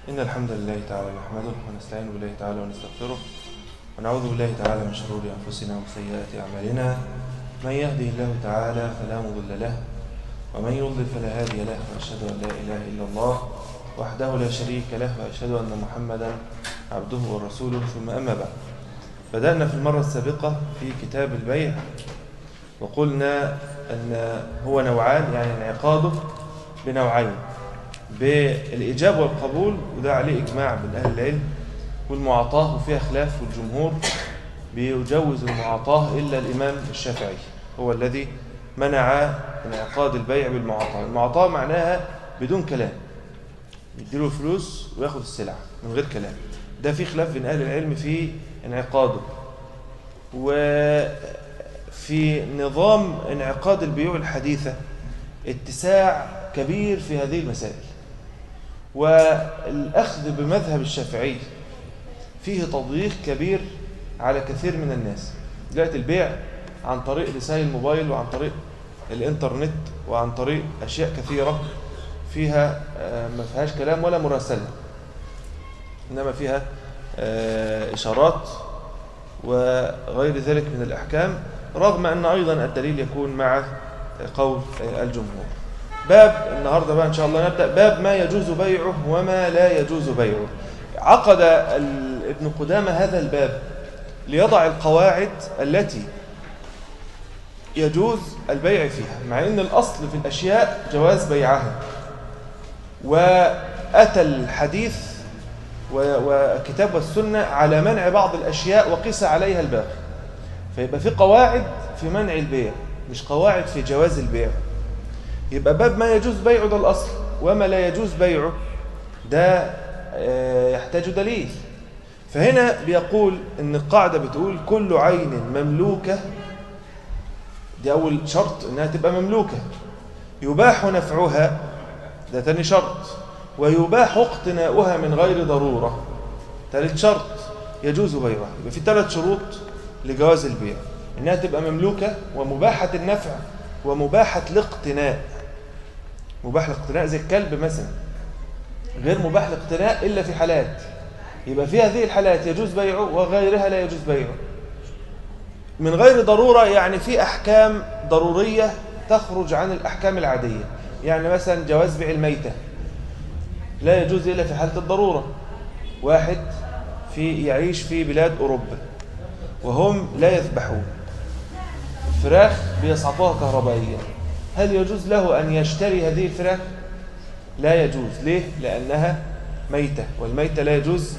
إن الحمد لله تعالى نحمده ونستعين بالله تعالى ونستغفره ونعوذ بالله تعالى من شرور أنفسنا وسيئات أعمالنا من يهده الله تعالى فلا مضل له ومن يضلل فلا هادي له وأشهد أن لا إله إلا الله وحده لا شريك له وأشهد أن محمدا عبده ورسوله ثم أما بعد بدأنا في المرة السابقة في كتاب البيع وقلنا أن هو نوعان يعني انعقاده بنوعين بالإجابة والقبول وده عليه إجماع من أهل العلم والمعاطاة وفيها خلاف والجمهور بيجوز المعاطاة إلا الإمام الشافعي هو الذي منع انعقاد البيع بالمعاطاة المعاطاة معناها بدون كلام يديله فلوس وياخد السلعة من غير كلام ده في خلاف بين أهل العلم في انعقاده وفي نظام انعقاد البيوع الحديثة اتساع كبير في هذه المسائل والأخذ بمذهب الشافعي فيه تضييق كبير على كثير من الناس دلوقتي البيع عن طريق رسائل الموبايل وعن طريق الانترنت وعن طريق أشياء كثيرة فيها ما فيهاش كلام ولا مراسلة إنما فيها إشارات وغير ذلك من الأحكام رغم أن أيضا الدليل يكون مع قول الجمهور باب النهاردة بقى إن شاء الله نبدأ باب ما يجوز بيعه وما لا يجوز بيعه عقد ابن قدامة هذا الباب ليضع القواعد التي يجوز البيع فيها مع أن الأصل في الأشياء جواز بيعها وأتى الحديث وكتاب والسنة على منع بعض الأشياء وقيس عليها الباقي فيبقى في قواعد في منع البيع مش قواعد في جواز البيع يبقى باب ما يجوز بيعه ده الأصل وما لا يجوز بيعه ده يحتاج دليل فهنا بيقول ان القاعدة بتقول كل عين مملوكة دي أول شرط انها تبقى مملوكة يباح نفعها ده تاني شرط ويباح اقتناؤها من غير ضرورة ثالث شرط يجوز بيعها يبقى في ثلاث شروط لجواز البيع انها تبقى مملوكة ومباحة النفع ومباحة الاقتناء مباح الاقتناء زي الكلب مثلا غير مباح الاقتناء إلا في حالات يبقى في هذه الحالات يجوز بيعه وغيرها لا يجوز بيعه من غير ضرورة يعني في أحكام ضرورية تخرج عن الأحكام العادية يعني مثلا جواز بيع الميتة لا يجوز إلا في حالة الضرورة واحد في يعيش في بلاد أوروبا وهم لا يذبحون فراخ بيصعقوها كهربائيا هل يجوز له أن يشتري هذه الفراخ؟ لا يجوز ليه؟ لأنها ميتة والميتة لا يجوز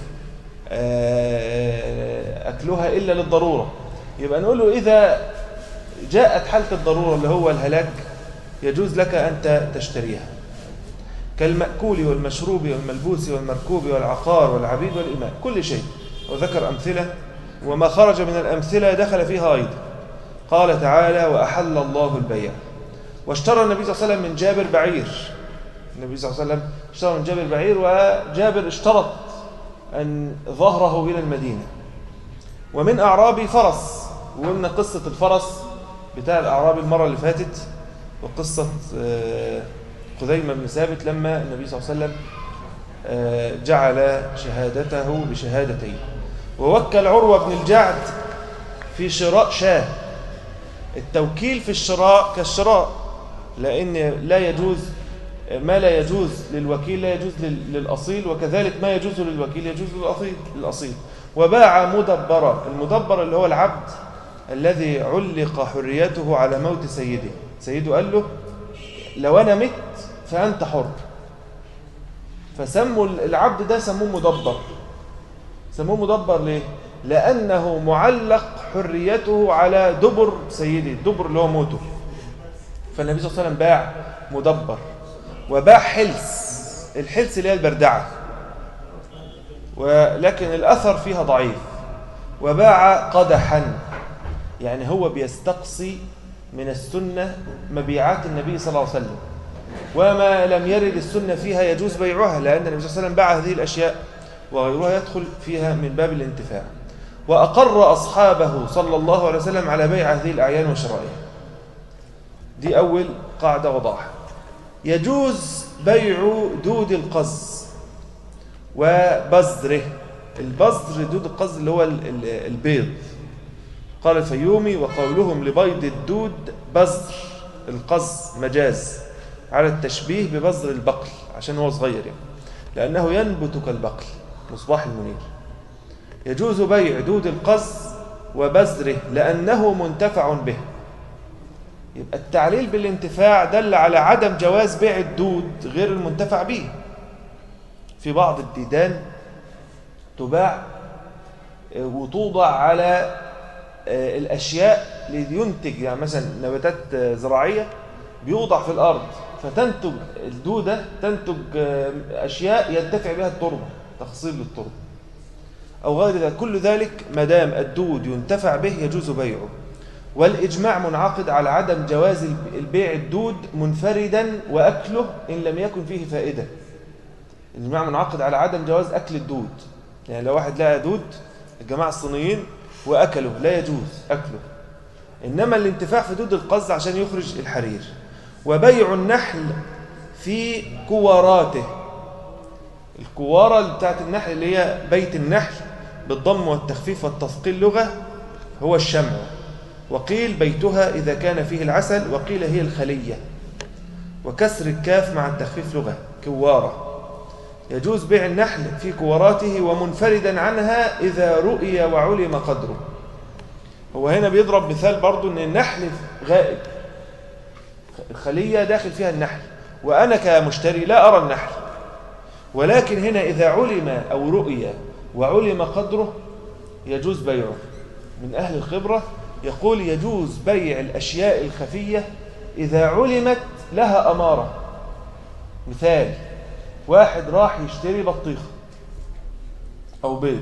أكلها إلا للضرورة يبقى نقول له إذا جاءت حالة الضرورة اللي هو الهلاك يجوز لك أن تشتريها كالمأكول والمشروب والملبوس والمركوب والعقار والعبيد والإماء كل شيء وذكر أمثلة وما خرج من الأمثلة دخل فيها أيضا قال تعالى وأحل الله البيع واشترى النبي صلى الله عليه وسلم من جابر بعير النبي صلى الله عليه وسلم اشترى من جابر بعير وجابر اشترط أن ظهره إلى المدينة ومن أعرابي فرس وقلنا قصة الفرس بتاع الأعرابي المرة اللي فاتت وقصة خذيمة بن ثابت لما النبي صلى الله عليه وسلم جعل شهادته بشهادتين ووكل عروة بن الجعد في شراء شاه التوكيل في الشراء كالشراء لأن لا يجوز ما لا يجوز للوكيل لا يجوز للأصيل وكذلك ما يجوز للوكيل يجوز للأصيل للأصيل وباع مدبرا المدبر اللي هو العبد الذي علق حريته على موت سيده سيده قال له لو أنا مت فأنت حر فسموا العبد ده سموه مدبر سموه مدبر ليه؟ لأنه معلق حريته على دبر سيده الدبر اللي هو موته فالنبي صلى الله عليه وسلم باع مدبر وباع حلس الحلس اللي هي البردعة ولكن الأثر فيها ضعيف وباع قدحا يعني هو بيستقصي من السنة مبيعات النبي صلى الله عليه وسلم وما لم يرد السنة فيها يجوز بيعها لأن النبي صلى الله عليه وسلم باع هذه الأشياء وغيرها يدخل فيها من باب الانتفاع وأقر أصحابه صلى الله عليه وسلم على بيع هذه الأعيان وشرائها دي أول قاعدة وضعها يجوز بيع دود القز وبزره البزر دود القز اللي هو البيض قال الفيومي وقولهم لبيض الدود بزر القز مجاز على التشبيه ببزر البقل عشان هو صغير يعني لأنه ينبت كالبقل مصباح المنير يجوز بيع دود القز وبزره لأنه منتفع به يبقى التعليل بالانتفاع دل على عدم جواز بيع الدود غير المنتفع به في بعض الديدان تباع وتوضع على الأشياء لينتج يعني مثلا نباتات زراعية بيوضع في الأرض فتنتج الدودة تنتج أشياء ينتفع بها التربة تخصيب للتربة أو غير ذلك كل ذلك ما دام الدود ينتفع به يجوز بيعه والإجماع منعقد على عدم جواز البيع الدود منفردا وأكله إن لم يكن فيه فائدة الإجماع منعقد على عدم جواز أكل الدود يعني لو واحد لقى دود الجماعة الصينيين وأكله لا يجوز أكله إنما الانتفاع في دود القز عشان يخرج الحرير وبيع النحل في كواراته الكوارة بتاعت النحل اللي هي بيت النحل بالضم والتخفيف والتثقيل لغة هو الشمع وقيل بيتها إذا كان فيه العسل وقيل هي الخلية وكسر الكاف مع التخفيف لغة كوارة يجوز بيع النحل في كوراته ومنفردا عنها إذا رؤي وعلم قدره هو هنا بيضرب مثال برضو أن النحل غائب الخلية داخل فيها النحل وأنا كمشتري لا أرى النحل ولكن هنا إذا علم أو رؤي وعلم قدره يجوز بيعه من أهل الخبرة يقول يجوز بيع الأشياء الخفية إذا علمت لها أمارة مثال واحد راح يشتري بطيخة أو بيض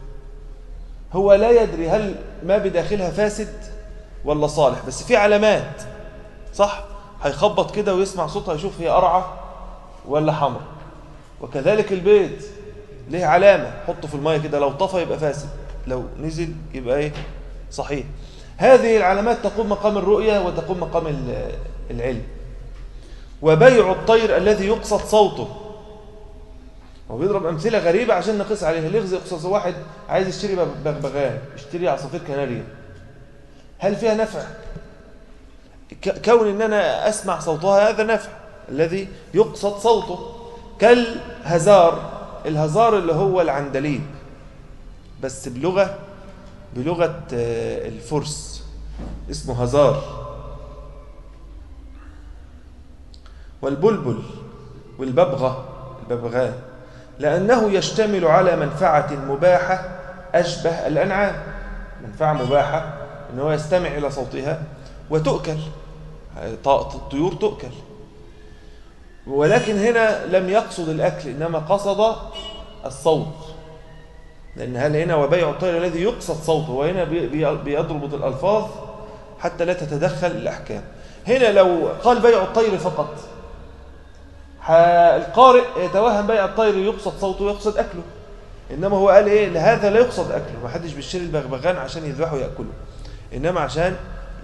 هو لا يدري هل ما بداخلها فاسد ولا صالح بس في علامات صح هيخبط كده ويسمع صوتها يشوف هي قرعة ولا حمر وكذلك البيض ليه علامة حطه في المية كده لو طفى يبقى فاسد لو نزل يبقى ايه صحيح هذه العلامات تقوم مقام الرؤية وتقوم مقام العلم وبيع الطير الذي يقصد صوته هو بيضرب أمثلة غريبة عشان نقيس عليها لغز يقصد واحد عايز يشتري بغبغان يشتري عصافير كناريا هل فيها نفع كون ان انا اسمع صوتها هذا نفع الذي يقصد صوته كالهزار الهزار اللي هو العندليب بس بلغة بلغة الفرس اسمه هزار والبلبل والببغة الببغاء لأنه يشتمل على منفعة مباحة أشبه الأنعام منفعة مباحة أنه يستمع إلى صوتها وتؤكل الطيور تؤكل ولكن هنا لم يقصد الأكل إنما قصد الصوت لأن هل هنا وبيع الطير الذي يقصد صوته وهنا بيضرب الألفاظ حتى لا تتدخل الأحكام هنا لو قال بيع الطير فقط القارئ يتوهم بيع الطير يقصد صوته ويقصد أكله إنما هو قال إيه لهذا لا يقصد أكله ما حدش بيشتري البغبغان عشان يذبحه ويأكله إنما عشان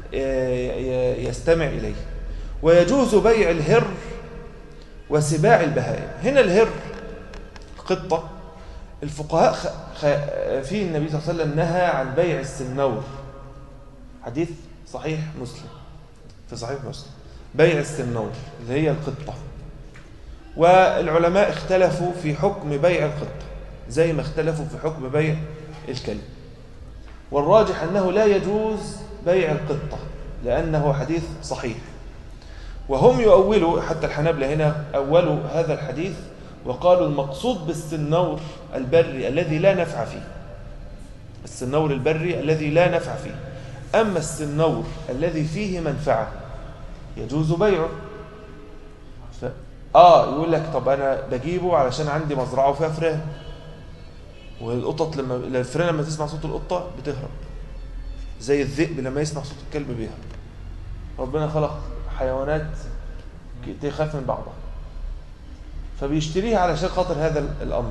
يستمع إليه ويجوز بيع الهر وسباع البهائم هنا الهر قطة الفقهاء في النبي صلى الله عليه وسلم نهى عن بيع السنور حديث صحيح مسلم في صحيح مسلم بيع السنور اللي هي القطة والعلماء اختلفوا في حكم بيع القطة زي ما اختلفوا في حكم بيع الكلب والراجح أنه لا يجوز بيع القطة لأنه حديث صحيح وهم يؤولوا حتى الحنابلة هنا أولوا هذا الحديث وقالوا المقصود بالسنور البري الذي لا نفع فيه السنور البري الذي لا نفع فيه أما السنور الذي فيه منفعة يجوز بيعه ف... آه يقول لك طب أنا بجيبه علشان عندي مزرعة وفيها فئران والقطط لما الفئران لما تسمع صوت القطة بتهرب زي الذئب لما يسمع صوت الكلب بيهرب ربنا خلق حيوانات تخاف من بعضها فبيشتريها علشان خاطر هذا الأمر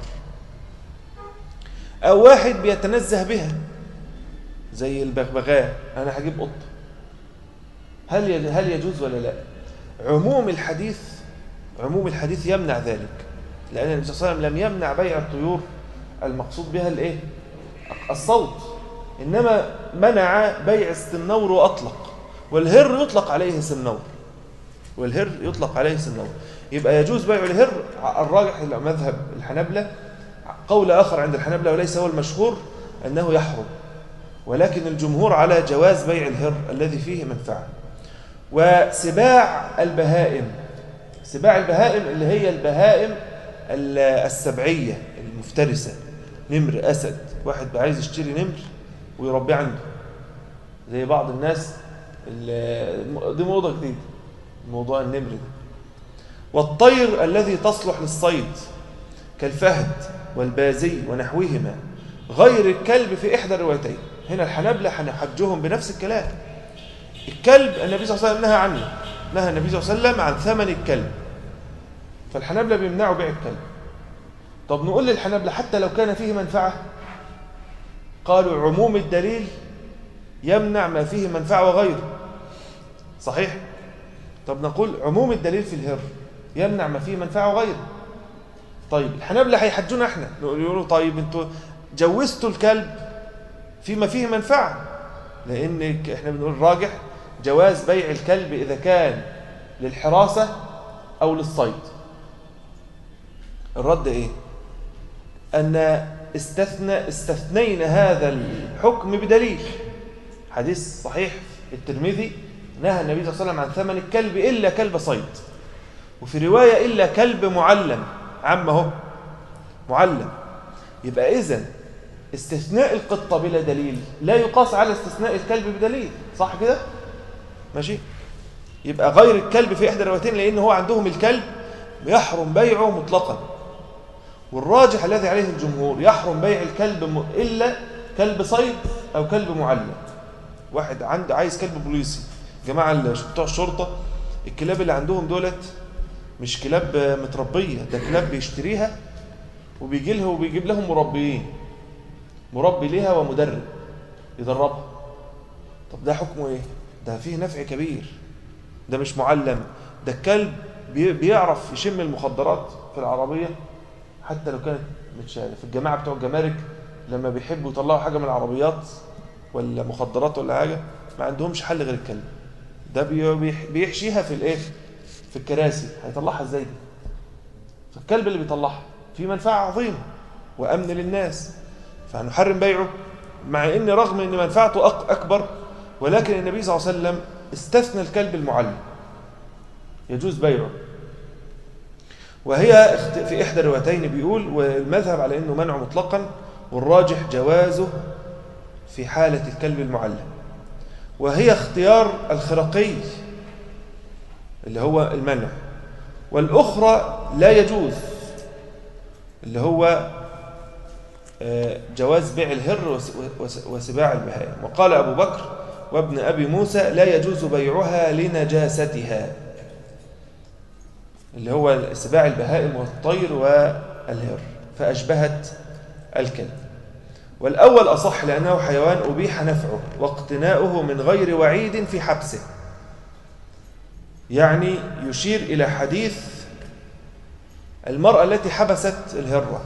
أو واحد بيتنزه بها زي البغبغاء أنا هجيب قطة هل هل يجوز ولا لا عموم الحديث عموم الحديث يمنع ذلك لأن النبي صلى الله عليه وسلم لم يمنع بيع الطيور المقصود بها الايه الصوت إنما منع بيع السنور وأطلق والهر يطلق عليه سنور والهر يطلق عليه سنور يبقى يجوز بيع الهر الراجح مذهب الحنبلة قول آخر عند الحنبلة وليس هو المشهور أنه يحرم ولكن الجمهور على جواز بيع الهر الذي فيه منفعة وسباع البهائم سباع البهائم اللي هي البهائم السبعية المفترسة نمر أسد واحد عايز يشتري نمر ويربيه عنده زي بعض الناس دي موضة جديدة موضوع النمر ده والطير الذي تصلح للصيد كالفهد والبازي ونحوهما غير الكلب في إحدى الروايتين هنا الحنابلة هنحجهم بنفس الكلام الكلب النبي صلى الله عليه وسلم نهى عنه نهى النبي صلى الله عليه وسلم عن ثمن الكلب فالحنابلة بيمنعوا بيع الكلب طب نقول للحنابلة حتى لو كان فيه منفعة قالوا عموم الدليل يمنع ما فيه منفعة وغيره صحيح طب نقول عموم الدليل في الهر يمنع ما فيه منفعة وغيره طيب الحنابلة هيحجونا احنا يقولوا طيب انتوا جوزتوا الكلب فيما فيه منفعة لان احنا بنقول راجح جواز بيع الكلب اذا كان للحراسة او للصيد الرد ايه ان استثنى استثنينا هذا الحكم بدليل حديث صحيح الترمذي نهى النبي صلى الله عليه وسلم عن ثمن الكلب إلا كلب صيد وفي رواية إلا كلب معلم عمه معلم يبقى إذن استثناء القطة بلا دليل لا يقاس على استثناء الكلب بدليل صح كده ماشي يبقى غير الكلب في إحدى الروايتين لأن هو عندهم الكلب يحرم بيعه مطلقا والراجح الذي عليه الجمهور يحرم بيع الكلب إلا كلب صيد أو كلب معلم واحد عنده عايز كلب بوليسي جماعة بتوع الشرطة الكلاب اللي عندهم دولت مش كلاب متربية ده كلاب بيشتريها وبيجي لها وبيجيب لهم مربيين مربي ليها ومدرب يدربها طب ده حكمه ايه ده فيه نفع كبير ده مش معلم ده الكلب بيعرف يشم المخدرات في العربية حتى لو كانت متشالة في الجماعة بتوع الجمارك لما بيحبوا يطلعوا حاجة من العربيات ولا مخدرات ولا حاجة ما عندهمش حل غير الكلب ده بيحشيها في الايه في الكراسي هيطلعها ازاي دي فالكلب اللي بيطلعها في منفعة عظيمة وأمن للناس فهنحرم بيعه مع ان رغم ان منفعته أكبر ولكن النبي صلى الله عليه وسلم استثنى الكلب المعلم يجوز بيعه وهي في إحدى الروايتين بيقول والمذهب على أنه منع مطلقا والراجح جوازه في حالة الكلب المعلم وهي اختيار الخرقي اللي هو المنع والأخرى لا يجوز اللي هو جواز بيع الهر وسباع البهائم وقال أبو بكر وابن أبي موسى لا يجوز بيعها لنجاستها اللي هو سباع البهائم والطير والهر فأشبهت الكلب والأول أصح لأنه حيوان أبيح نفعه واقتناؤه من غير وعيد في حبسه يعني يشير إلى حديث المرأة التي حبست الهرة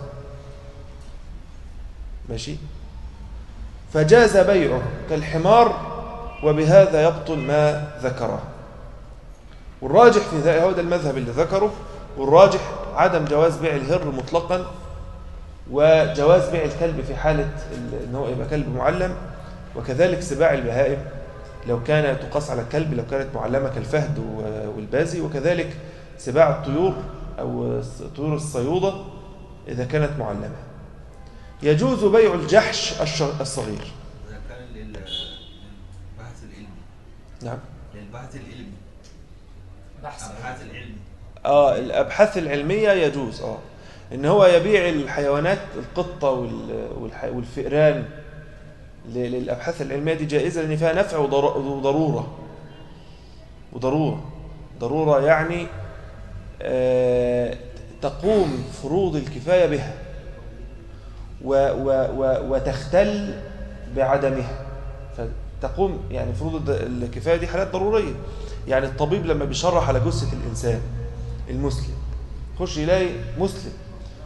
ماشي فجاز بيعه كالحمار وبهذا يبطل ما ذكره والراجح في ذلك هذا المذهب اللي ذكره والراجح عدم جواز بيع الهر مطلقا وجواز بيع الكلب في حالة ان هو يبقى كلب معلم وكذلك سباع البهائم لو كان تقاس على الكلب لو كانت معلمة كالفهد والبازي وكذلك سباع الطيور أو طيور الصيودة إذا كانت معلمة يجوز بيع الجحش الصغير إذا كان للبحث العلمي نعم للبحث العلمي بحث البحث العلمي اه الابحاث العلميه يجوز اه ان هو يبيع الحيوانات القطه وال- والح- والفئران ل- للابحاث العلميه دي جائزه لان فيها نفع وضر- وضروره وضروره ضروره يعني آه، تقوم فروض الكفايه بها و و و وتختل بعدمها فتقوم يعني فروض الد- الكفايه دي حالات ضروريه يعني الطبيب لما بيشرح على جثه الانسان المسلم يخش يلاقي مسلم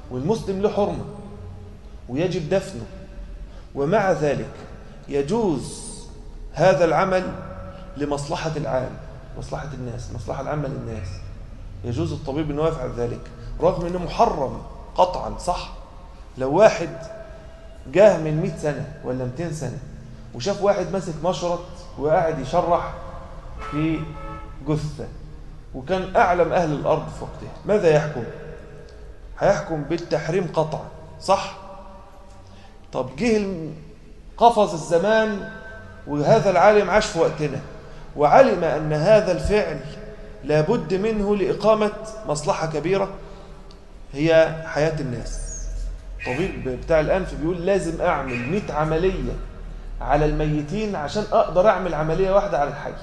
والمسلم له حرمة ويجب دفنه ومع ذلك يجوز هذا العمل لمصلحة العام مصلحة الناس مصلحة العامة للناس يجوز الطبيب أنه يفعل ذلك رغم أنه محرم قطعا صح لو واحد جاه من 100 سنة ولا 200 سنة وشاف واحد ماسك مشرط وقاعد يشرح في جثة وكان أعلم أهل الأرض في وقتها ماذا يحكم؟ هيحكم بالتحريم قطعا صح؟ طب جه الم- قفز الزمان وهذا العالم عاش في وقتنا وعلم أن هذا الفعل لابد منه لإقامة مصلحة كبيرة هي حياة الناس طبيب بتاع الأنف بيقول لازم أعمل 100 عملية على الميتين عشان أقدر أعمل عملية واحدة على الحي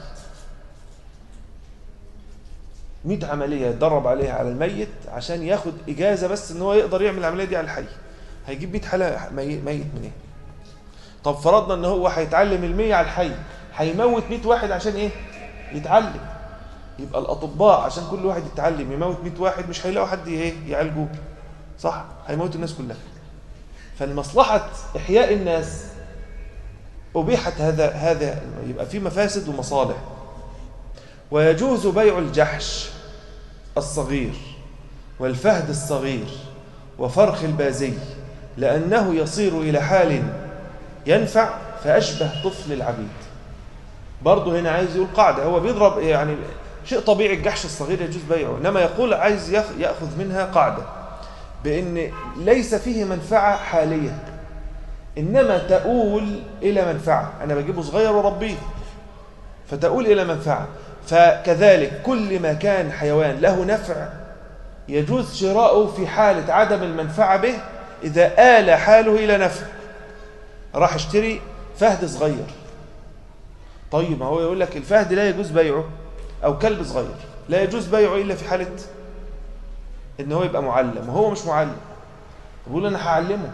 100 عملية يتدرب عليها على الميت عشان ياخد إجازة بس إن هو يقدر يعمل العملية دي على الحي هيجيب 100 حالة مي- ميت منين طب فرضنا إن هو هيتعلم المية على الحي هيموت 100 واحد عشان إيه يتعلم يبقى الأطباء عشان كل واحد يتعلم يموت 100 واحد مش هيلاقوا حد إيه يعالجوه صح هيموتوا الناس كلها فالمصلحة إحياء الناس أبيحت هذا هذا يبقى في مفاسد ومصالح ويجوز بيع الجحش الصغير والفهد الصغير وفرخ البازي لأنه يصير إلى حال ينفع فأشبه طفل العبيد برضه هنا عايز يقول قاعدة هو بيضرب يعني شيء طبيعي الجحش الصغير يجوز بيعه إنما يقول عايز ياخ- يأخذ منها قاعدة بأن ليس فيه منفعة حالية إنما تؤول إلى منفعة أنا بجيبه صغير وربيه فتؤول إلى منفعة فكذلك كل ما كان حيوان له نفع يجوز شراؤه في حالة عدم المنفعة به إذا آل حاله إلى نفع راح اشتري فهد صغير طيب ما هو يقول لك الفهد لا يجوز بيعه أو كلب صغير لا يجوز بيعه إلا في حالة إن هو يبقى معلم وهو مش معلم بيقول أنا هعلمه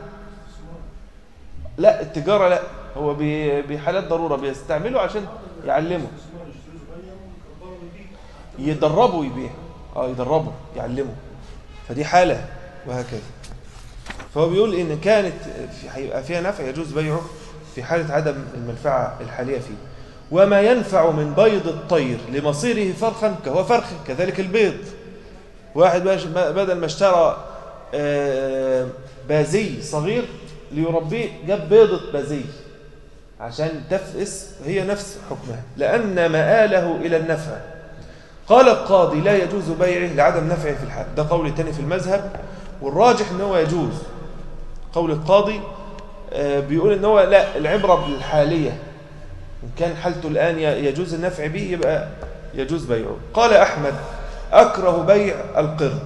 لا التجارة لا هو بي- بحالات ضرورة بيستعمله عشان يعلمه يدربه يبيع اه يدربه يعلمه فدي حالة وهكذا فهو بيقول إن كانت في هيبقى فيها نفع يجوز بيعه في حالة عدم المنفعة الحالية فيه وما ينفع من بيض الطير لمصيره فرخا كهو فرخ كذلك البيض واحد باش- بدل ما اشترى آه، بازي صغير ليربيه جاب بيضة بازي عشان تفقس هي نفس حكمها لأن مآله إلى النفع قال القاضي لا يجوز بيعه لعدم نفعه في الحال ده قول تاني في المذهب والراجح ان هو يجوز قول القاضي آه، بيقول ان هو لا العبرة بالحالية إن كان حالته الآن ي- يجوز النفع به يبقى يجوز بيعه قال أحمد أكره بيع القرد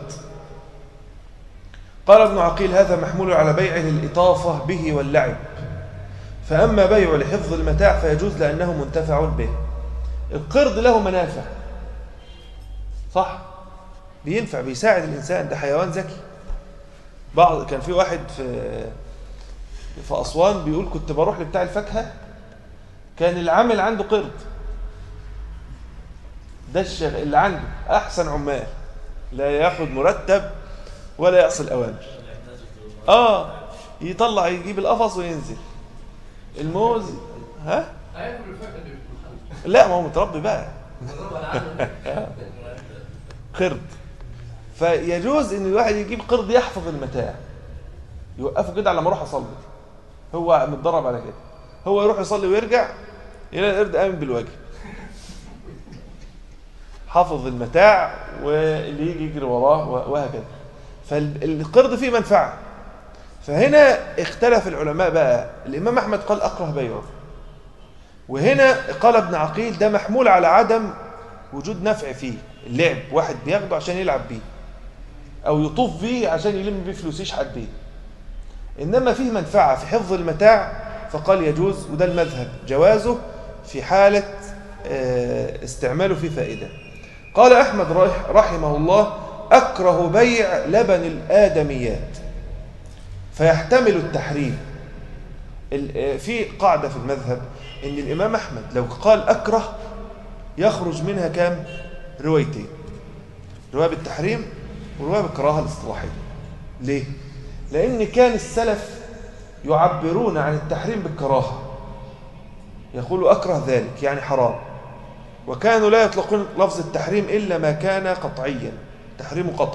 قال ابن عقيل هذا محمول على بيعه الإطافة به واللعب فأما بيع لحفظ المتاع فيجوز لأنه منتفع به القرد له منافع صح بينفع بيساعد الإنسان ده حيوان ذكي بعض كان في واحد في في أسوان بيقول كنت بروح لبتاع الفاكهة كان العامل عنده قرد ده الشغ... اللي عنده أحسن عمال لا ياخد مرتب ولا يعصي الأوامر آه يطلع يجيب القفص وينزل الموز ها هياكل الفاكهه اللي بتكون لا ما هو متربي بقى خلص انا عامل قرد فيجوز ان الواحد يجيب قرد يحفظ المتاع يوقفه كده على ما اروح اصلي هو متدرب على كده هو يروح يصلي ويرجع يلاقي القرد قام بالواجب حافظ المتاع واللي يجي يجري وراه وهكذا فالقرد فيه منفعه فهنا اختلف العلماء بقى الامام احمد قال اكره بيعه وهنا قال ابن عقيل ده محمول على عدم وجود نفع فيه اللعب واحد بياخده عشان يلعب بيه او يطوف بيه عشان يلم بيه فلوس يشحت بيه انما فيه منفعه في حفظ المتاع فقال يجوز وده المذهب جوازه في حاله آه، استعماله في فائده قال احمد رح- رحمه الله اكره بيع لبن الادميات فيحتمل التحريم ال- آه، في قاعده في المذهب ان الامام احمد لو قال اكره يخرج منها كام روايتين رواية بالتحريم ورواية بالكراهة الاصطلاحية ليه؟ لأن كان السلف يعبرون عن التحريم بالكراهة يقول أكره ذلك يعني حرام وكانوا لا يطلقون لفظ التحريم إلا ما كان قطعيا تحريم قطعي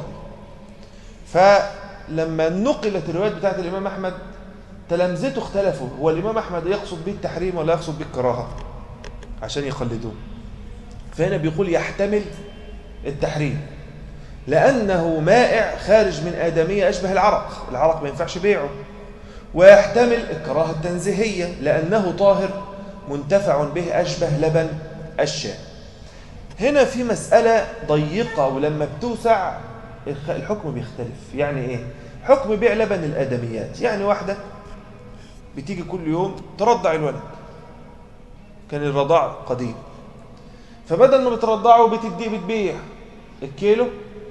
فلما نقلت الروايات بتاعت الإمام أحمد تلامذته اختلفوا هو الإمام أحمد يقصد به التحريم ولا يقصد به الكراهة عشان يقلدوه فهنا بيقول يحتمل التحريم لأنه مائع خارج من آدمية أشبه العرق العرق ما ينفعش بيعه ويحتمل الكراهة التنزيهية لأنه طاهر منتفع به أشبه لبن الشاة هنا في مسألة ضيقة ولما بتوسع الخ- الحكم بيختلف يعني إيه؟ حكم بيع لبن الآدميات يعني واحدة بتيجي كل يوم ترضع الولد كان الرضاع قديم فبدل ما بترضعه بتديه بتبيع الكيلو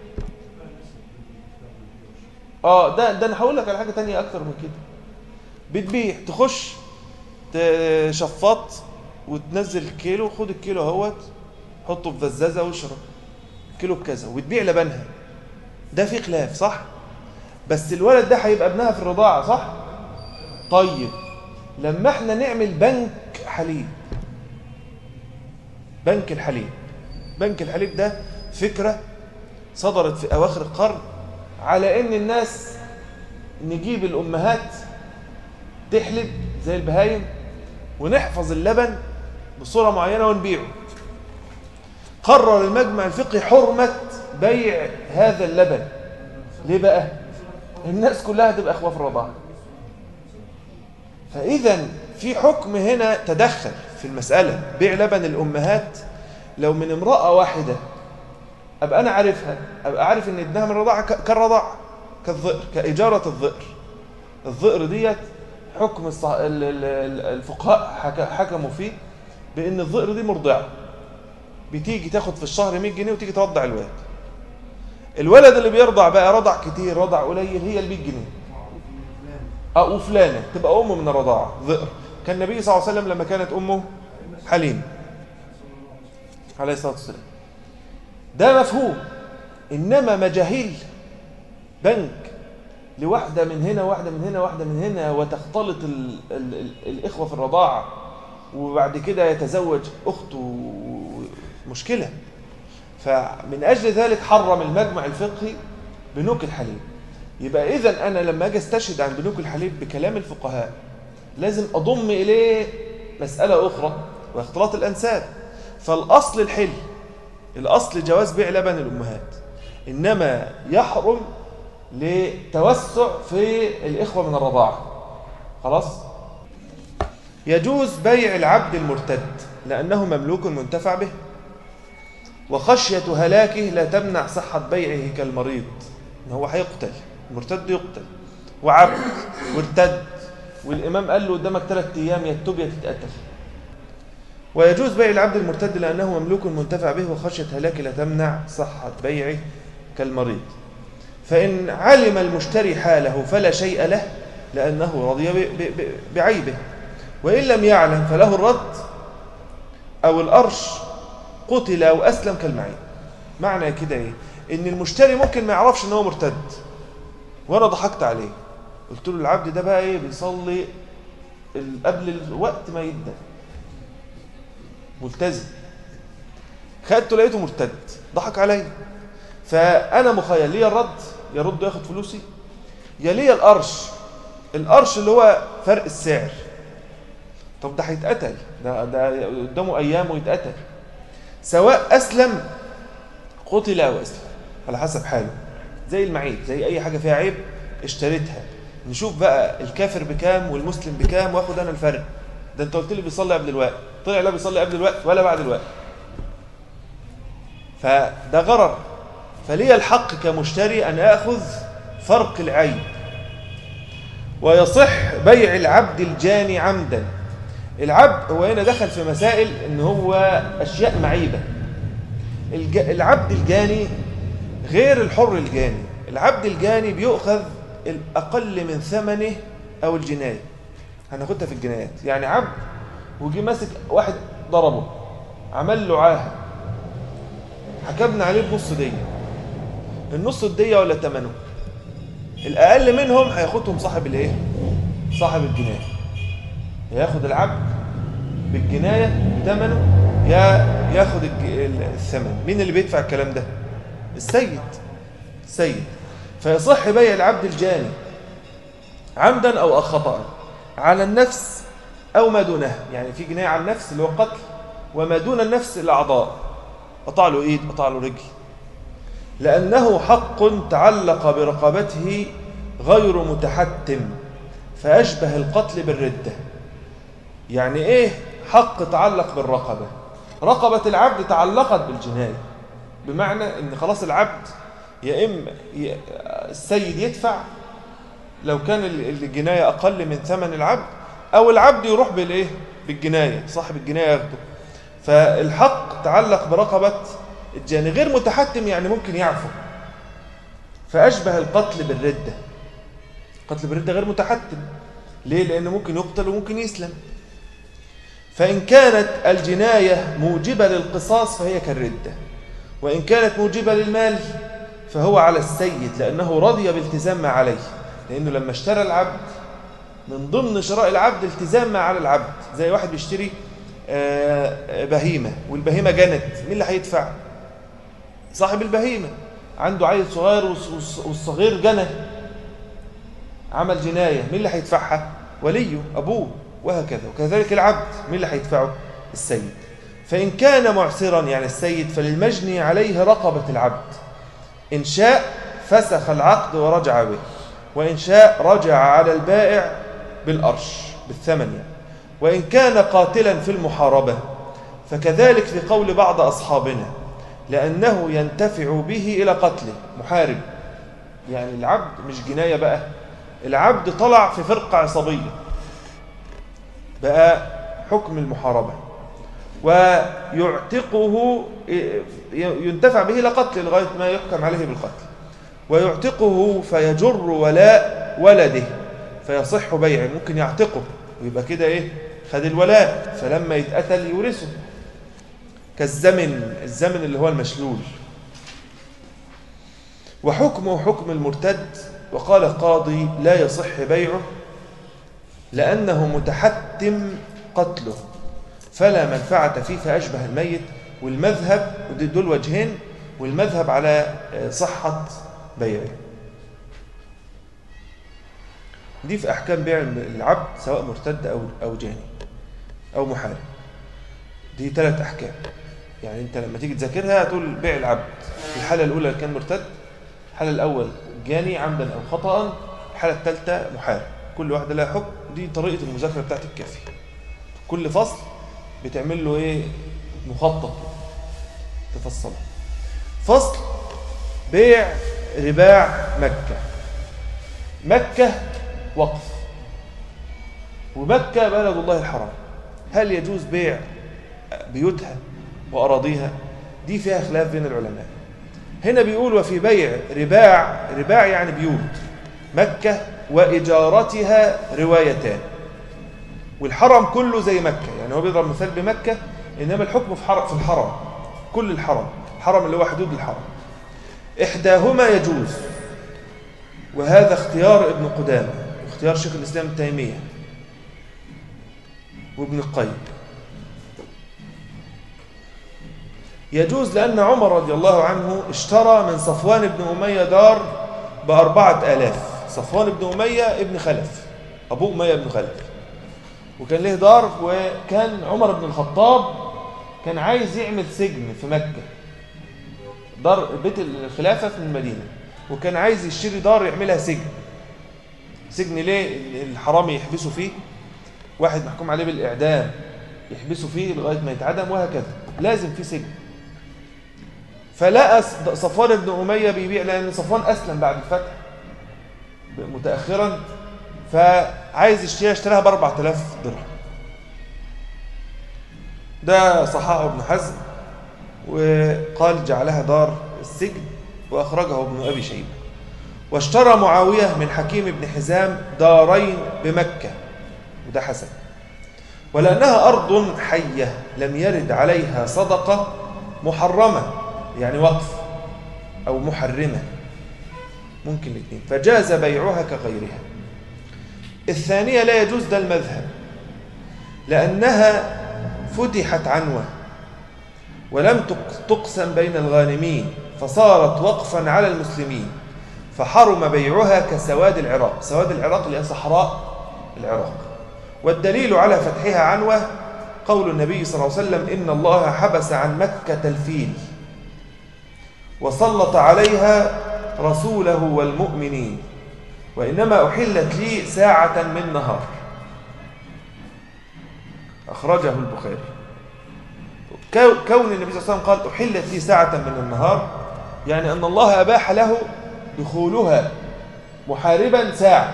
اه ده ده انا هقول لك على حاجه تانية اكتر من كده بتبيع تخش تشفط وتنزل الكيلو خد الكيلو اهوت حطه في فزازه واشرب كيلو بكذا وتبيع لبنها ده في خلاف صح بس الولد ده هيبقى ابنها في الرضاعه صح طيب لما احنا نعمل بنك حليب بنك الحليب بنك الحليب ده فكره صدرت في اواخر القرن على ان الناس نجيب الامهات تحلب زي البهايم ونحفظ اللبن بصوره معينه ونبيعه قرر المجمع الفقهي حرمه بيع هذا اللبن ليه بقى الناس كلها تبقى اخوه في الرضاعه فاذا في حكم هنا تدخل في المساله بيع لبن الامهات لو من امراه واحده ابقى انا عارفها ابقى عارف ان ابنها من الرضاعه ك- كالرضاعه كالظئر كاجاره الظئر الظئر ديت حكم الصح... ال- ال- ال- الفقهاء حك... حكموا فيه بان الظئر دي مرضعه بتيجي تاخد في الشهر 100 جنيه وتيجي ترضع الولد الولد اللي بيرضع بقى رضع كتير رضع قليل هي ال 100 جنيه اه وفلانه تبقى امه من الرضاعه ظئر كان النبي صلى الله عليه وسلم لما كانت امه حليم عليه الصلاه والسلام ده مفهوم انما مجاهيل بنك لواحده من هنا واحده من هنا واحده من هنا وتختلط ال ال ال الاخوه في الرضاعه وبعد كده يتزوج اخته مشكله فمن اجل ذلك حرم المجمع الفقهي بنوك الحليب يبقى اذا انا لما اجي استشهد عن بنوك الحليب بكلام الفقهاء لازم اضم اليه مساله اخرى واختلاط الانساب فالاصل الحل الأصل جواز بيع لبن الأمهات إنما يحرم لتوسع في الإخوة من الرضاعة خلاص يجوز بيع العبد المرتد لأنه مملوك منتفع به وخشية هلاكه لا تمنع صحة بيعه كالمريض إن هو هيقتل المرتد يقتل وعبد وارتد والإمام قال له قدامك ثلاثة أيام يتوب يا تتقتل ويجوز بيع العبد المرتد لأنه مملوك منتفع به وخشية هلاك لا تمنع صحة بيعه كالمريض فإن علم المشتري حاله فلا شيء له لأنه رضي ب- ب- ب- بعيبه وإن لم يعلم فله الرد أو الأرش قتل أو أسلم كالمعين معنى كده إيه؟ إن المشتري ممكن ما يعرفش إن هو مرتد وأنا ضحكت عليه قلت له العبد ده بقى إيه بيصلي ال- قبل الوقت ما يبدأ ملتزم خدته لقيته مرتد ضحك عليا فانا مخيل ليا الرد يرد ياخد فلوسي يا ليا القرش القرش اللي هو فرق السعر طب ده هيتقتل ده ده قدامه ايام ويتقتل سواء اسلم قتل او اسلم على حسب حاله زي المعيب زي اي حاجه فيها عيب اشتريتها نشوف بقى الكافر بكام والمسلم بكام واخد انا الفرق ده انت قلت لي بيصلي قبل الوقت طلع لا بيصلي قبل الوقت ولا بعد الوقت فده غرر فلي الحق كمشتري ان اخذ فرق العيب ويصح بيع العبد الجاني عمدا العبد هو هنا دخل في مسائل ان هو اشياء معيبه الج... العبد الجاني غير الحر الجاني العبد الجاني بيؤخذ الاقل من ثمنه او الجنايه هناخدها في الجنايات يعني عبد وجي ماسك واحد ضربه عمل له عاهه حكمنا عليه بنص ديه النص الديه ولا ثمنه الأقل منهم هياخدهم صاحب الإيه؟ صاحب الجناية ياخد العبد بالجناية بثمنه يا ياخد الج- الثمن مين اللي بيدفع الكلام ده؟ السيد السيد فيصح بيع العبد الجاني عمدا أو خطأ على النفس أو ما دونها يعني في جناية على النفس اللي هو قتل وما دون النفس الأعضاء قطع له إيد قطع له رجل لأنه حق تعلق برقبته غير متحتم فأشبه القتل بالردة يعني إيه حق تعلق بالرقبة رقبة العبد تعلقت بالجناية بمعنى إن خلاص العبد يا إما ي- السيد يدفع لو كان ال- الجناية أقل من ثمن العبد أو العبد يروح بالإيه بالجناية صاحب الجناية ياخده فالحق تعلق برقبة الجاني غير متحتم يعني ممكن يعفو فأشبه القتل بالردة قتل بالردة غير متحتم ليه؟ لأنه ممكن يقتل وممكن يسلم فإن كانت الجناية موجبة للقصاص فهي كالردة وإن كانت موجبة للمال فهو على السيد لأنه رضي بالتزام ما عليه لأنه لما اشترى العبد من ضمن شراء العبد التزام ما على العبد زي واحد بيشتري آه، بهيمة والبهيمة جنت مين اللي هيدفع صاحب البهيمة عنده عيل صغير والص- والص- والصغير جنى عمل جناية مين اللي هيدفعها وليه أبوه وهكذا وكذلك العبد مين اللي هيدفعه السيد فإن كان معسرا يعني السيد فللمجني عليه رقبة العبد إن شاء فسخ العقد ورجع به وإن شاء رجع على البائع بالأرش بالثمن يعني وإن كان قاتلا في المحاربة فكذلك في قول بعض أصحابنا لأنه ينتفع به إلى قتله محارب يعني العبد مش جناية بقى العبد طلع في فرقة عصبية بقى حكم المحاربة ويعتقه ينتفع به إلى قتل لغاية ما يحكم عليه بالقتل ويعتقه فيجر ولاء ولده فيصح بيعه ممكن يعتقه ويبقى كده ايه خد الولاء فلما يتقتل يورثه كالزمن الزمن اللي هو المشلول وحكمه حكم المرتد وقال القاضي لا يصح بيعه لأنه متحتم قتله فلا منفعة فيه فأشبه الميت والمذهب ودي دول وجهين والمذهب على صحة بيعه دي في أحكام بيع العبد سواء مرتد أو أو جاني أو محارب دي ثلاث أحكام يعني أنت لما تيجي تذاكرها تقول بيع العبد في الحالة الأولى كان مرتد الحالة الأول جاني عمدا أو خطأ الحالة الثالثة محارب كل واحدة لها حكم دي طريقة المذاكرة بتاعت الكافي كل فصل بتعمل له إيه مخطط تفصله فصل بيع رباع مكة مكة وقف ومكة بلد الله الحرام هل يجوز بيع بيوتها وأراضيها دي فيها خلاف بين العلماء هنا بيقول وفي بيع رباع رباع يعني بيوت مكة وإجارتها روايتان والحرم كله زي مكة يعني هو بيضرب مثال بمكة إنما الحكم في حرم في الحرم كل الحرم الحرم اللي هو حدود الحرم إحداهما يجوز وهذا اختيار ابن قدامة واختيار شيخ الإسلام ابن تيمية وابن القيم يجوز لأن عمر رضي الله عنه اشترى من صفوان بن أمية دار بأربعة آلاف صفوان بن أمية ابن خلف أبو أمية بن خلف وكان له دار وكان عمر بن الخطاب كان عايز يعمل سجن في مكة دار بيت الخلافة في المدينة وكان عايز يشتري دار يعملها سجن سجن ليه الحرامي يحبسوا فيه واحد محكوم عليه بالإعدام يحبسوا فيه لغاية ما يتعدم وهكذا لازم في سجن فلقى صفوان بن أمية بيبيع لأن صفوان أسلم بعد الفتح متأخرا فعايز يشتريها اشتراها ب 4000 درهم ده صححه ابن حزم وقال جعلها دار السجن وأخرجه ابن أبي شيبة واشترى معاوية من حكيم بن حزام دارين بمكة وده حسن ولأنها أرض حية لم يرد عليها صدقة محرمة يعني وقف أو محرمة ممكن الاثنين فجاز بيعها كغيرها الثانية لا يجوز ده المذهب لأنها فتحت عنوة ولم تق- تقسم بين الغانمين فصارت وقفا على المسلمين فحرم بيعها كسواد العراق سواد العراق اللي هي صحراء العراق والدليل على فتحها عنوة قول النبي صلى الله عليه وسلم إن الله حبس عن مكة الفيل وسلط عليها رسوله والمؤمنين وإنما أحلت لي ساعة من نهار أخرجه البخاري كو- كون النبي صلى الله عليه وسلم قال أحلت لي ساعة من النهار يعني أن الله أباح له دخولها محاربا ساعة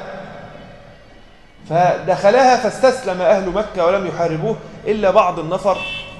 فدخلها فاستسلم أهل مكة ولم يحاربوه إلا بعض النفر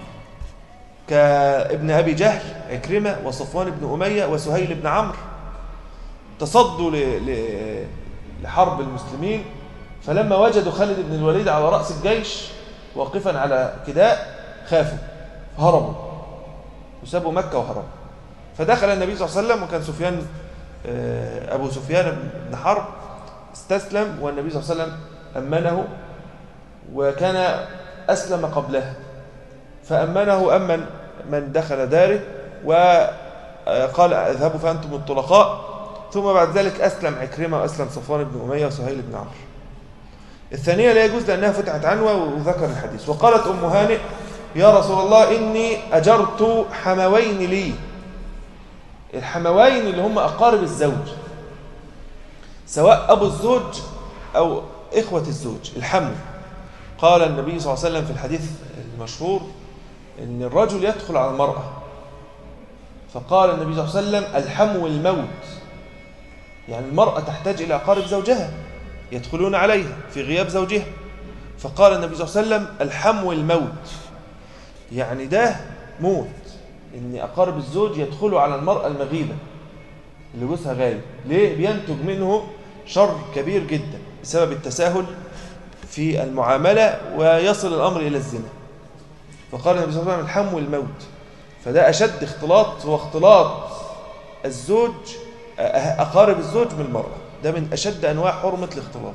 كابن أبي جهل عكرمة وصفوان بن أمية وسهيل بن عمرو تصدوا ل- ل- لحرب المسلمين فلما وجدوا خالد بن الوليد على رأس الجيش واقفا على كداء خافوا فهربوا وسابوا مكة وهربوا فدخل النبي صلى الله عليه وسلم وكان سفيان آه، أبو سفيان بن حرب استسلم والنبي صلى الله عليه وسلم أمنه وكان أسلم قبلها فأمنه أمن من دخل داره وقال اذهبوا فأنتم الطلقاء ثم بعد ذلك أسلم عكرمة وأسلم صفوان بن أمية وسهيل بن عمرو الثانية لا يجوز لأنها فتحت عنوة وذكر الحديث وقالت أم هانئ يا رسول الله إني أجرت حموين لي الحموين اللي هم أقارب الزوج سواء أبو الزوج أو إخوة الزوج الحمو قال النبي صلى الله عليه وسلم في الحديث المشهور إن الرجل يدخل على المرأة فقال النبي صلى الله عليه وسلم الحمو الموت يعني المرأة تحتاج إلى أقارب زوجها يدخلون عليها في غياب زوجها فقال النبي صلى الله عليه وسلم الحمو الموت يعني ده موت إن أقارب الزوج يدخلوا على المرأة المغيبة اللي جوزها غايب ليه؟ بينتج منه شر كبير جدا بسبب التساهل في المعاملة ويصل الأمر إلى الزنا فقال النبي صلى الله عليه وسلم الحمو الموت فده أشد اختلاط هو اختلاط الزوج أقارب الزوج بالمرأة ده من أشد أنواع حرمة الاختلاط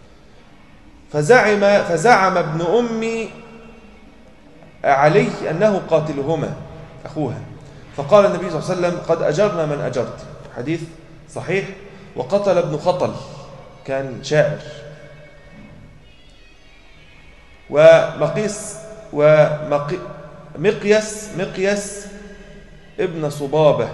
فزعم فزعم ابن أمي علي أنه قاتلهما أخوها فقال النبي صلى الله عليه وسلم قد أجرنا من أجرت حديث صحيح وقتل ابن خطل كان شاعر ومقيس ومقيس مقيس ابن صبابة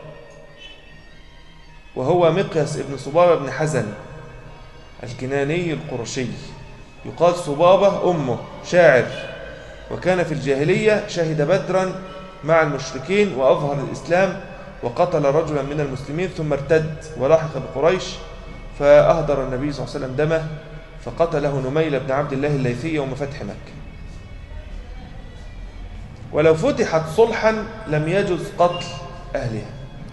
وهو مقيس ابن صبابة بن حزن الكناني القرشي يقال صبابة أمه شاعر وكان في الجاهلية شهد بدرا مع المشركين وأظهر الإسلام وقتل رجلا من المسلمين ثم ارتد ولاحق بقريش فأهدر النبي صلى الله عليه وسلم دمه فقتله نميل بن عبد الله الليثي يوم فتح مكة ولو فتحت صلحا لم يجوز قتل أهلها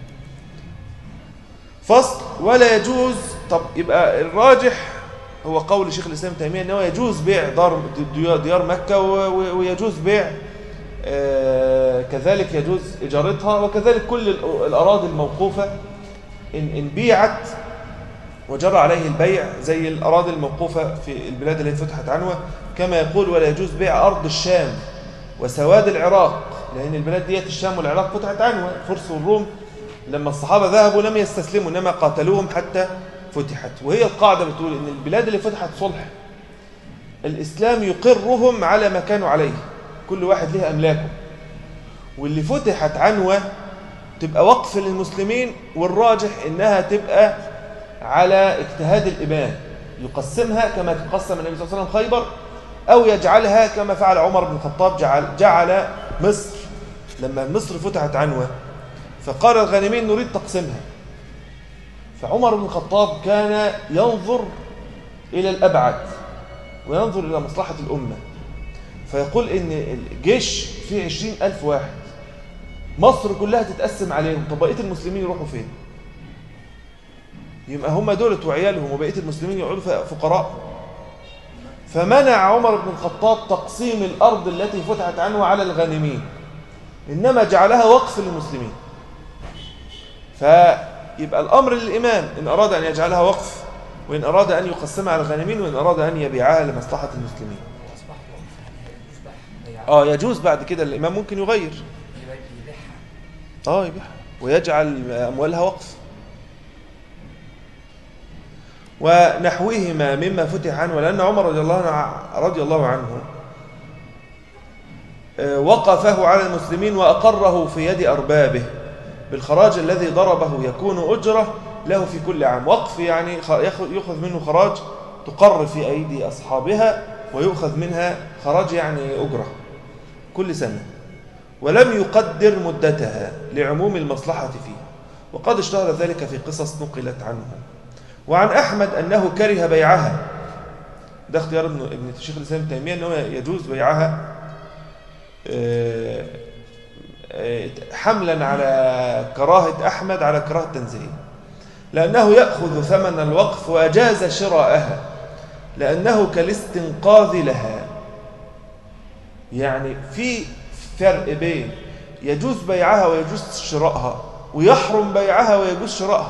فصل ولا يجوز طب يبقى الراجح هو قول شيخ الإسلام تيمية أنه يجوز بيع دار ديار مكة ويجوز بيع آه كذلك يجوز إجارتها وكذلك كل الأراضي الموقوفة إن, إن بيعت وجرى عليه البيع زي الأراضي الموقوفة في البلاد التي فتحت عنوة كما يقول ولا يجوز بيع أرض الشام وسواد العراق لأن البلاد ديت الشام والعراق فتحت عنوة الفرس والروم لما الصحابة ذهبوا لم يستسلموا إنما قاتلوهم حتى فتحت وهي القاعدة بتقول إن البلاد اللي فتحت صلح الإسلام يقرهم على ما كانوا عليه كل واحد له أملاكه واللي فتحت عنوة تبقى وقف للمسلمين والراجح إنها تبقى على اجتهاد الإمام يقسمها كما قسم النبي صلى الله عليه وسلم خيبر أو يجعلها كما فعل عمر بن الخطاب جعل, جعل مصر لما مصر فتحت عنوة فقال الغانمين نريد تقسيمها فعمر بن الخطاب كان ينظر إلى الأبعد وينظر إلى مصلحة الأمة فيقول إن الجيش فيه عشرين ألف واحد مصر كلها تتقسم عليهم طب بقية المسلمين يروحوا فين يبقى هم دولت وعيالهم وبقية المسلمين يقعدوا فقراء فمنع عمر بن الخطاب تقسيم الأرض التي فتحت عنه على الغانمين إنما جعلها وقف للمسلمين يبقى الأمر للإمام إن أراد أن يجعلها وقف وإن أراد أن يقسمها على الغانمين وإن أراد أن يبيعها لمصلحة المسلمين اصبحت وقف يعني يصبح بيع آه يجوز بعد كده الإمام ممكن يغير يبيعها آه يبيعها ويجعل أموالها وقف ونحوهما مما فتح عنه ولأن عمر رضي الله عنه, رضي الله عنه آه، وقفه على المسلمين وأقره في يد أربابه بالخراج الذي ضربه يكون أجرة له في كل عام وقف يعني خ- ياخذ يأخذ منه خراج تقر في أيدي أصحابها ويؤخذ منها خراج يعني أجرة كل سنة ولم يقدر مدتها لعموم المصلحة فيه وقد اشتهر ذلك في قصص نقلت عنه وعن أحمد أنه كره بيعها ده اختيار ابن ابن الشيخ الإسلام ابن تيمية أنه يجوز بيعها آه، آه، حملا على كراهة أحمد على كراهة التنزيل لأنه يأخذ ثمن الوقف وأجاز شراءها لأنه كالاستنقاذ لها يعني في فرق بين يجوز بيعها ويجوز شراءها ويحرم بيعها ويجوز شراءها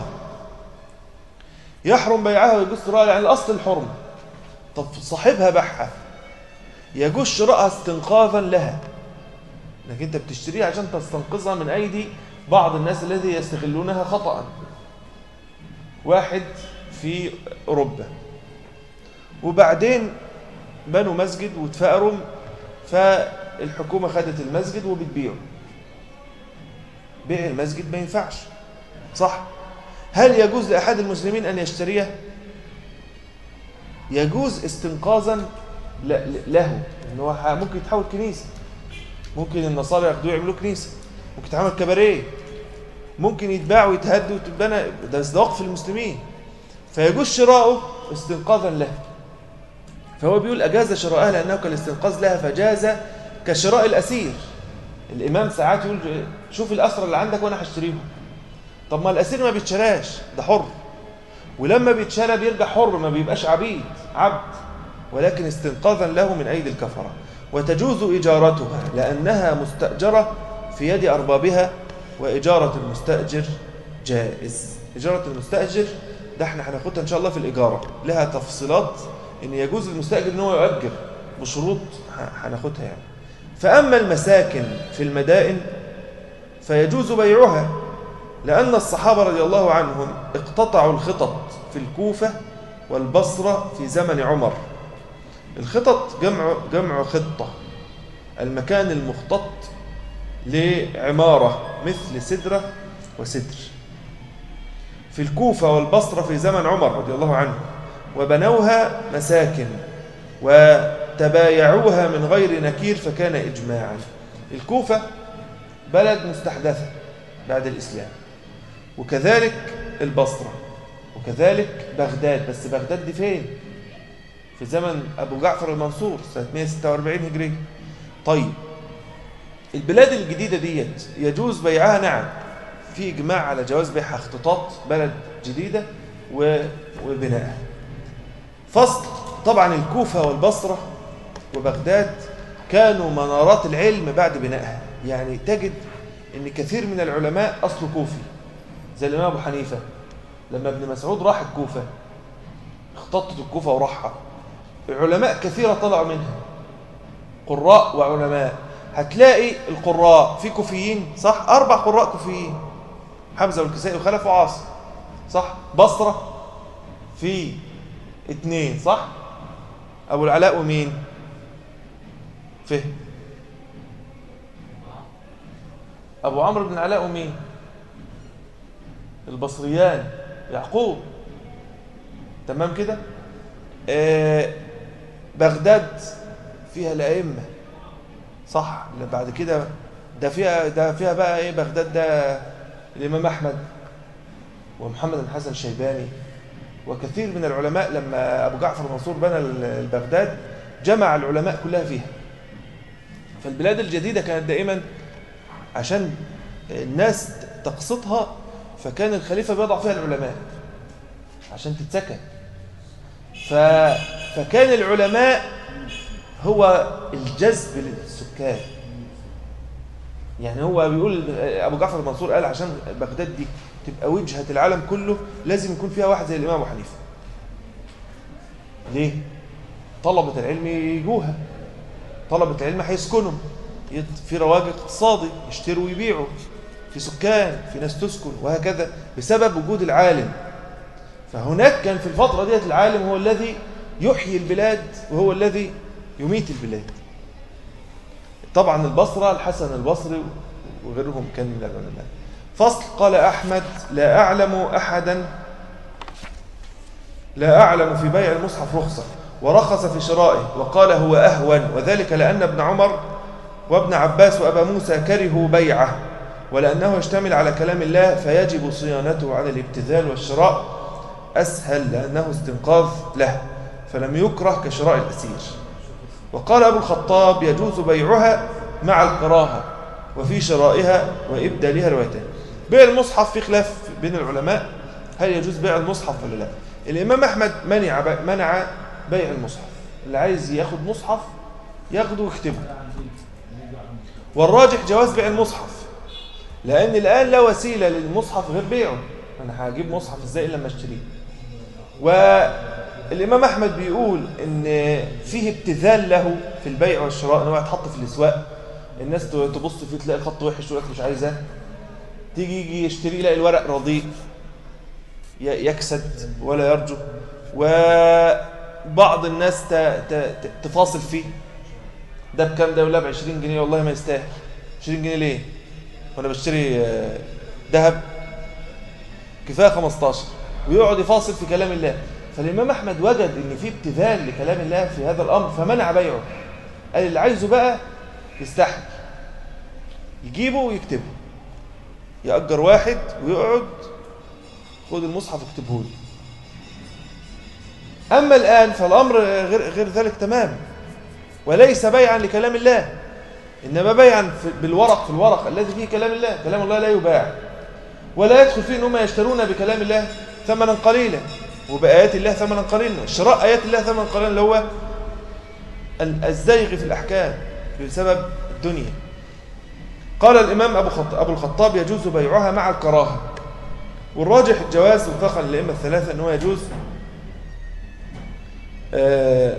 يحرم بيعها ويجوز شراءها يعني الأصل الحرم طب صاحبها باعها يجوز شراءها استنقاذا لها لكن انت بتشتريها عشان تستنقذها من أيدي بعض الناس الذي يستغلونها خطأ واحد في أوروبا وبعدين بنوا مسجد واتفقروا فالحكومة خدت المسجد وبتبيعه بيع المسجد ما ينفعش صح هل يجوز لأحد المسلمين أن يشتريه يجوز استنقاذا ل- ل- له ان هو ح- ممكن يتحول كنيسة ممكن النصارى ياخدوه يعملوا كنيسة ممكن يتعمل كباريه ممكن يتباع ويتهد وتتبنى ده ده وقف المسلمين فيجوز شراؤه استنقاذا له فهو بيقول أجاز شراءها لأنه كالاستنقاذ لها فجاز كشراء الأسير الإمام ساعات يقول شوف الأسرى اللي عندك وأنا هشتريهم طب ما الأسير ما بيتشراش ده حر ولما بيتشرى بيرجع حر ما بيبقاش عبيد عبد ولكن استنقاذا له من أيدي الكفرة وتجوز إجارتها لأنها مستأجرة في يد أربابها وإجارة المستأجر جائز إجارة المستأجر ده احنا هناخدها إن شاء الله في الإجارة لها تفصيلات إن يجوز للمستأجر إن هو يؤجر بشروط ه- هناخدها يعني فأما المساكن في المدائن فيجوز بيعها لأن الصحابة رضي الله عنهم اقتطعوا الخطط في الكوفة والبصرة في زمن عمر الخطط جمع جمع خطة المكان المخطط لعمارة مثل سدرة وسدر في الكوفة والبصرة في زمن عمر رضي الله عنه وبنوها مساكن وتبايعوها من غير نكير فكان إجماعا الكوفة بلد مستحدثة بعد الإسلام وكذلك البصرة وكذلك بغداد بس بغداد دي فين؟ في زمن أبو جعفر المنصور سنة 146 هجري طيب البلاد الجديدة ديت يجوز بيعها نعم في إجماع على جواز بيعها اختطاط بلد جديدة و- وبنائها فصل طبعا الكوفة والبصرة وبغداد كانوا منارات العلم بعد بنائها يعني تجد ان كثير من العلماء اصله كوفي زي الامام ابو حنيفه لما ابن مسعود راح الكوفه اختطت الكوفه وراحها علماء كثيره طلعوا منها قراء وعلماء هتلاقي القراء في كوفيين صح اربع قراء كوفيين حمزه والكسائي وخلف وعاصم صح بصره في اثنين صح ابو العلاء ومين فهم أبو عمرو بن العلاء ومين البصريان يعقوب تمام كده آه بغداد فيها الأئمة صح لا بعد كده ده فيها ده فيها بقى ايه بغداد ده الإمام أحمد ومحمد بن حسن الشيباني وكثير من العلماء لما أبو جعفر المنصور بنى البغداد جمع العلماء كلها فيها فالبلاد الجديدة كانت دائما عشان الناس تقصدها فكان الخليفة بيضع فيها العلماء عشان تتسكن ف... فكان العلماء هو الجذب للسكان يعني هو بيقول أبو جعفر المنصور قال عشان بغداد دي تبقى وجهة العالم كله لازم يكون فيها واحد زي الإمام أبو حنيفة ليه؟ طلبة العلم يجوها طلبة العلم هيسكنوا يت- في رواج اقتصادي يشتروا ويبيعوا في سكان في ناس تسكن وهكذا بسبب وجود العالم فهناك كان في الفترة ديت العالم هو الذي يحيي البلاد وهو الذي يميت البلاد طبعا البصرة الحسن البصري وغيرهم كان من العلماء فصل قال أحمد لا أعلم أحدا لا أعلم في بيع المصحف رخصة ورخص في شرائه وقال هو أهون وذلك لأن ابن عمر وابن عباس وأبا موسى كرهوا بيعه ولأنه يشتمل على كلام الله فيجب صيانته عن الابتذال والشراء أسهل لأنه استنقاذ له فلم يكره كشراء الأسير وقال أبو الخطاب يجوز بيعها مع الكراهة وفي شرائها وإبدالها روايتان بيع المصحف في خلاف بين العلماء هل يجوز بيع المصحف ولا لا الإمام أحمد منع بي- منع بيع المصحف اللي عايز ياخد مصحف ياخده ويكتبه والراجح جواز بيع المصحف لأن الآن لا وسيلة للمصحف غير بيعه أنا هجيب مصحف إزاي إلا لما أشتريه والإمام أحمد بيقول إن فيه ابتذال له في البيع والشراء إن هو يتحط في الأسواق الناس تبص فيه تلاقي الخط وحش تقول لك مش عايزاه تيجي يجي يشتري يلاقي الورق رديء ي- يكسد ولا يرجو وبعض الناس ت- ت- ت- تفاصل فيه ده بكام ده ولا ب 20 جنيه والله ما يستاهل 20 جنيه ليه وانا بشتري آه، ذهب كفايه 15 ويقعد يفاصل في كلام الله فالامام احمد وجد ان في ابتذال لكلام الله في هذا الامر فمنع بيعه قال اللي عايزه بقى يستحمل يجيبه ويكتبه يأجر واحد ويقعد خد المصحف واكتبه لي أما الآن فالأمر غير, غير ذلك تمام وليس بيعا لكلام الله إنما بيعا في- بالورق في الورق الذي فيه كلام الله كلام الله لا يباع ولا يدخل فيه أنهم يشترون بكلام الله ثمنا قليلا وبآيات الله ثمنا قليلا شراء آيات الله ثمنا قليلا اللي هو ال- الزيغ في الأحكام بسبب الدنيا قال الإمام أبو, خط... أبو الخطاب يجوز بيعها مع الكراهة والراجح الجواز وفقا للأئمة الثلاثة أنه يجوز آه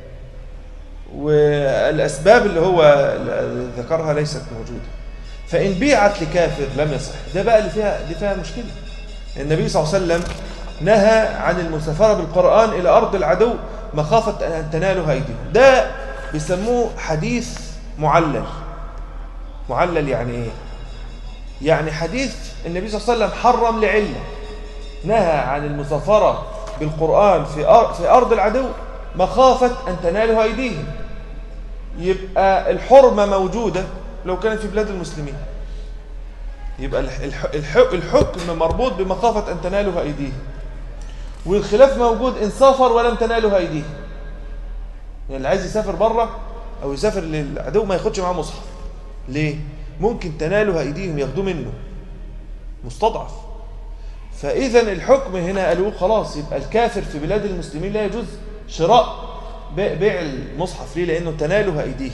والأسباب اللي هو اللي ذكرها ليست موجودة فإن بيعت لكافر لم يصح ده بقى اللي فيها دي فيها مشكلة النبي صلى الله عليه وسلم نهى عن المسافرة بالقرآن إلى أرض العدو مخافة أن تنالها أيديهم ده بيسموه حديث معلل معلل يعني إيه؟ يعني حديث النبي صلى الله عليه وسلم حرم لعلة نهى عن المسافرة بالقرآن في أر- في أرض العدو مخافة أن تنالها أيديهم يبقى الحرمة موجودة لو كانت في بلاد المسلمين يبقى الح- الح- الح- الحكم مربوط بمخافة أن تنالها أيديهم والخلاف موجود إن سافر ولم تنالها أيديهم يعني اللي عايز يسافر بره أو يسافر للعدو ما ياخدش معاه مصحف ليه؟ ممكن تنالها أيديهم ياخدوه منه مستضعف فإذا الحكم هنا قالوا خلاص يبقى الكافر في بلاد المسلمين لا يجوز شراء بيع بيع المصحف ليه لأنه تنالها أيديهم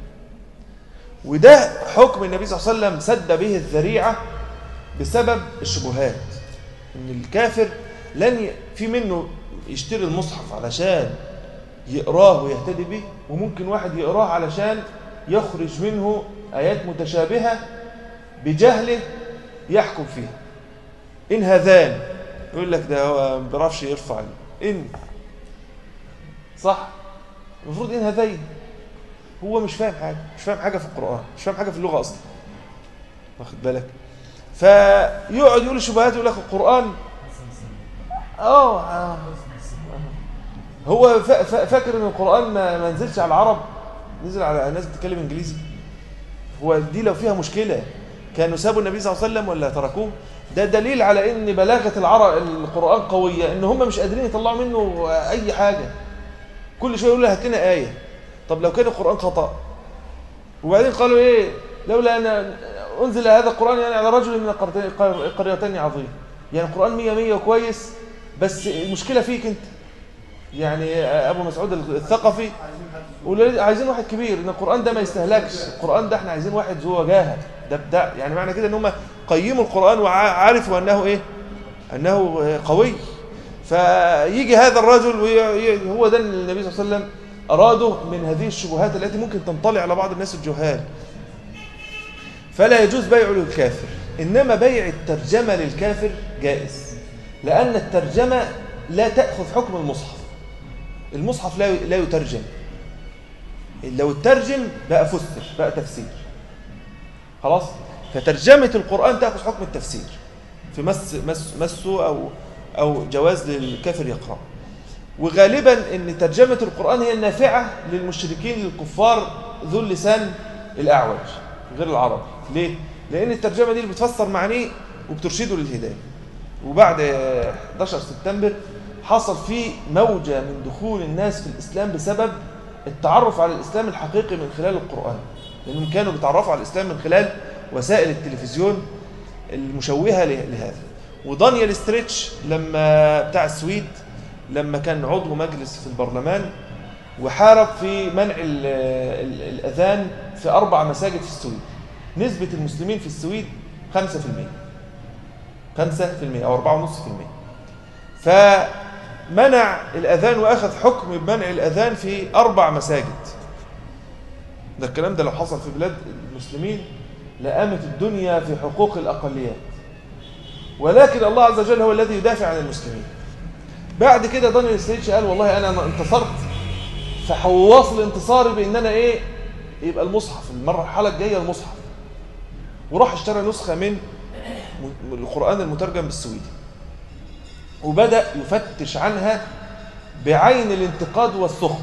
وده حكم النبي صلى الله عليه وسلم سد به الذريعة بسبب الشبهات ان الكافر لن ي... في منه يشتري المصحف علشان يقراه ويهتدي به وممكن واحد يقراه علشان يخرج منه آيات متشابهة بجهله يحكم فيها إن هذان يقول لك ده هو ما بيعرفش يرفع ال- إن صح المفروض إن هذين هو مش فاهم حاجة مش فاهم حاجة في القرآن مش فاهم حاجة في اللغة أصلا واخد بالك فيقعد يقول الشبهات يقول لك القرآن اه آه. هو فا- فا- فاكر ان القرآن ما ما نزلش على العرب نزل على ناس بتتكلم انجليزي هو دي لو فيها مشكلة كانوا سابوا النبي صلى الله عليه وسلم ولا تركوه ده دليل على ان بلاغة العرب القرآن قوية ان هم مش قادرين يطلعوا منه اي حاجة كل شوية يقولوا هات لنا آية طب لو كان القرآن خطأ وبعدين قالوا ايه لولا ان انزل هذا القرآن يعني على رجل من القريتين- القريتين عظيم يعني القرآن مية مية وكويس بس المشكلة فيك انت يعني ابو مسعود الثقفي ولاد- عايزين واحد كبير ان القرآن ده ما يستهلكش القرآن ده احنا عايزين واحد ذو وجاهة ده بتاع يعني معنى كده ان هم قيموا القرآن وعرفوا أنه إيه أنه قوي فيجي هذا الرجل وي- هو ده اللي النبي صلى الله عليه وسلم أراده من هذه الشبهات التي ممكن تنطلي على بعض الناس الجهال فلا يجوز بيعه للكافر إنما بيع الترجمة للكافر جائز لأن الترجمة لا تأخذ حكم المصحف المصحف لا لا يترجم لو الترجم بقى فسر بقى تفسير خلاص فترجمة القرآن تأخذ حكم التفسير في مس مس مسه أو أو جواز للكافر يقرأ وغالبا ان ترجمة القرآن هي النافعة للمشركين للكفار ذو اللسان الأعوج غير العربي ليه؟ لأن الترجمة دي اللي بتفسر معانيه وبترشده للهداية وبعد 11 سبتمبر حصل فيه موجة من دخول الناس في الإسلام بسبب التعرف على الإسلام الحقيقي من خلال القرآن لأنهم كانوا بيتعرفوا على الإسلام من خلال وسائل التلفزيون المشوهة له- لهذا ودانيال ستريتش لما بتاع السويد لما كان عضو مجلس في البرلمان وحارب في منع ال ال الأذان في أربع مساجد في السويد نسبة المسلمين في السويد 5% 5% أو 4.5% فمنع الأذان وأخذ حكم بمنع الأذان في أربع مساجد ده الكلام ده لو حصل في بلاد المسلمين لقامت الدنيا في حقوق الأقليات ولكن الله عز وجل هو الذي يدافع عن المسلمين بعد كده دانيال ستيتش قال والله انا أنا انتصرت فحواصل انتصاري بان انا ايه يبقى المصحف المرحله الجايه المصحف وراح اشترى نسخه من م- القران المترجم بالسويدي وبدا يفتش عنها بعين الانتقاد والسخط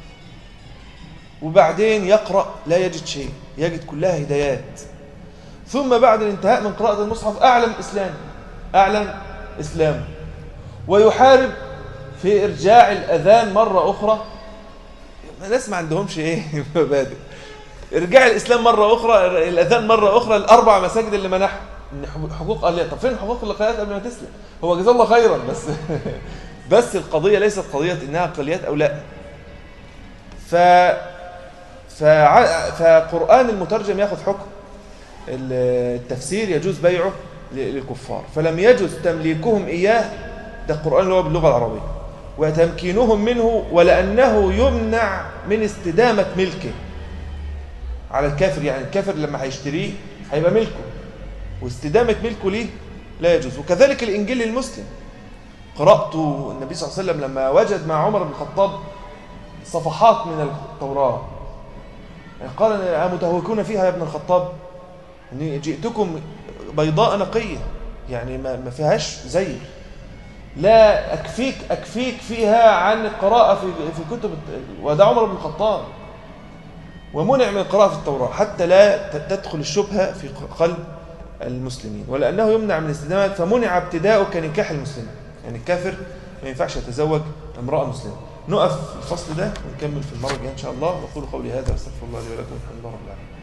وبعدين يقرا لا يجد شيء يجد كلها هدايات ثم بعد الانتهاء من قراءه المصحف اعلم اسلام اعلن اسلامه ويحارب في إرجاع الأذان مرة أخرى الناس ما عندهمش إيه مبادئ إرجاع الإسلام مرة أخرى الأذان مرة أخرى الأربع مساجد اللي منحوا إن حقوق أقليات طب فين حقوق الأقليات قبل ما تسلم هو جزاه الله خيرا بس بس القضية ليست قضية إنها أقليات أو لا ف فع... فقرآن المترجم ياخذ حكم التفسير يجوز بيعه للكفار فلم يجوز تمليكهم إياه ده القرآن اللي هو باللغة العربية وتمكينهم منه ولأنه يمنع من استدامة ملكه على الكافر يعني الكافر لما هيشتريه هيبقى ملكه واستدامة ملكه ليه لا يجوز وكذلك الإنجيل للمسلم قرأت النبي صلى الله عليه وسلم لما وجد مع عمر بن الخطاب صفحات من التوراة قال أمتهوكون فيها يا ابن الخطاب إني جئتكم بيضاء نقية يعني ما ما فيهاش زي لا أكفيك أكفيك فيها عن القراءة في في كتب الت- وده عمر بن الخطاب ومنع من القراءة في التوراة حتى لا ت- تدخل الشبهة في ق- قلب المسلمين ولأنه يمنع من الاستدامة فمنع ابتداؤه كنكاح المسلمين يعني الكافر ما ينفعش يتزوج امرأة مسلمة نقف الفصل ده ونكمل في المرة الجاية إن شاء الله وأقول قولي هذا واستغفر الله لي ولكم الحمد لله رب العالمين